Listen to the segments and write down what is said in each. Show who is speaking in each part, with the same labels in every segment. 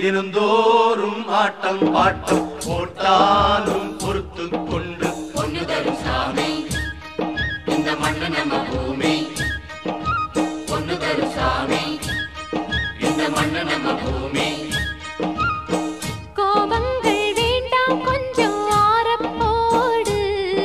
Speaker 1: தினந்தோறும் ஆட்டம் பாட்டம் போட்டாலும் பொறுத்து கொண்டு
Speaker 2: பொண்ணு தரும் சாமி இந்த மண்ணு நம்ம பூமி பொண்ணு தரும் சாமி இந்த மண்ணு நம்ம பூமி
Speaker 3: கோபங்கள் வேண்டாம் கொஞ்சம் ஆரப்போடு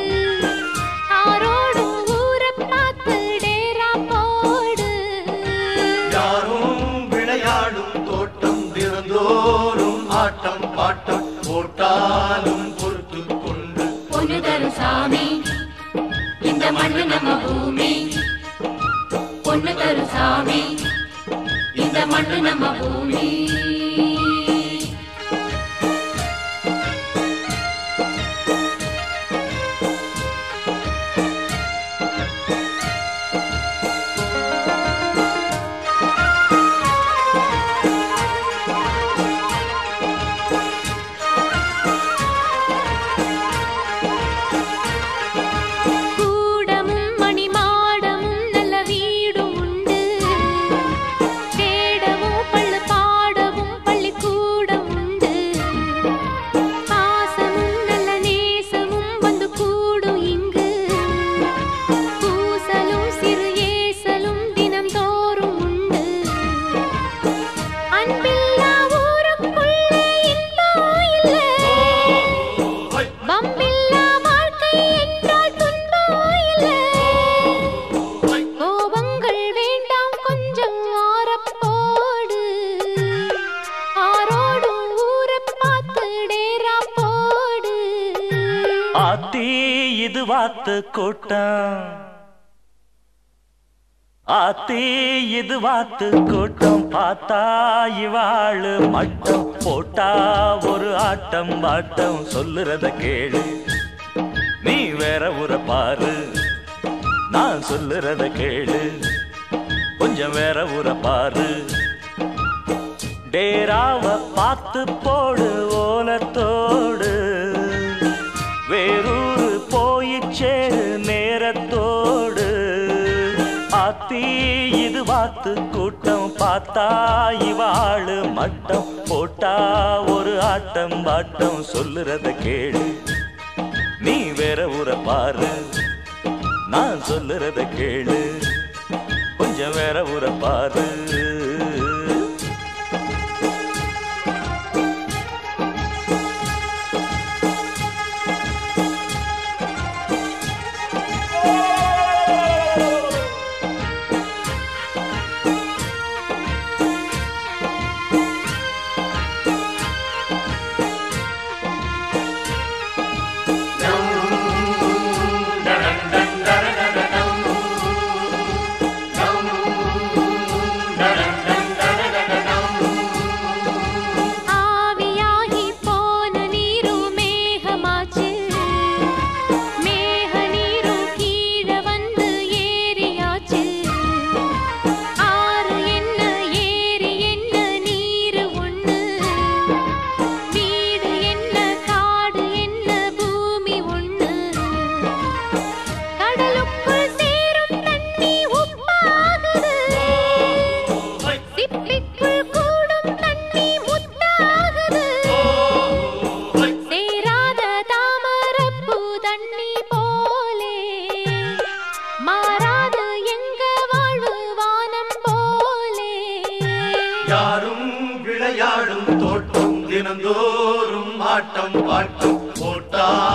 Speaker 3: ஆரோடு ஊரை பார்த்து டேரா போடு
Speaker 1: யாரும் விளையாடும் தோட்டம் தினந்தோறும் ஆட்டம் பாட்டம் போட்டாலும் பொறுத்து கொண்டு
Speaker 2: பொண்ணு தரும் சாமி இந்த மண்ணு நம்ம பூமி பொண்ணு தரும் சாமி இந்த மண்ணு நம்ம பூமி
Speaker 3: கூடமும் மணிமாடமும் நல்ல வீடும் உண்டு தேடவும் பள்ளு பாடவும் பள்ளிக்கூடம் உண்டு பாசமும் நல்ல நேசமும் வந்து கூடும் இங்கு பூசலும் சிறு ஏசலும் தினம் தோறும் உண்டு அன்பில்லா ஊருக்குள்ளே இன்பம் இல்லை பம்பில்லா வாழ்க்கை என்றால் துன்பம் இல்லை கோபங்கள் வேண்டாம் கொஞ்சம் ஆரப்போடு ஆரோடும் ஊரை பார்த்து டேரா போடு
Speaker 4: ஆத்தி இது வாத்து கூட்டம் ஆத்தி இது வாத்து கூட்டம் பார்த்தா இவாளு மட்டம் போட்டா ஒரு ஆட்டம் பாட்டம் சொல்லுறத கேளு நீ வேற ஊர பாரு நான் சொல்லுறத கேளு கொஞ்சம் வேற ஊர பாரு டேராவ பார்த்து போடு ஓலத்தோடு வேறூரு போய் சேரு நேரத்தோடு ஆத்தி இது வாத்து கூட்டம் பார்த்தா இவாளு மட்டம் போட்டா ஒரு ஆட்டம் பாட்டம் சொல்லுறத கேளு நீ வேற ஊர பாரு நான் சொல்லுறத கேளு கொஞ்சம் வேற ஊர பாரு
Speaker 3: ஆவியாகி போன நீரும் மேகமாச்சு மேக நீரும் கீழே வந்து ஏரியாச்சு ஆறு என்ன ஏரி என்ன நீரு ஒண்ணு வீடு என்ன காடு என்ன பூமி ஒண்ணு கடலுக்குள் சேரும் தண்ணி உப்பாகுது சிப்பிக்குள் கூடும் தண்ணி முத்தாகுது சேராத தாமரப்பூ தண்ணி போலே மாறாது எங்க வாழ்வு வானம் போலே
Speaker 1: யாரும் விளையாடும் தோட்டம் தினந்தோறும் ஆட்டம் பாட்டம் போட்டாலும்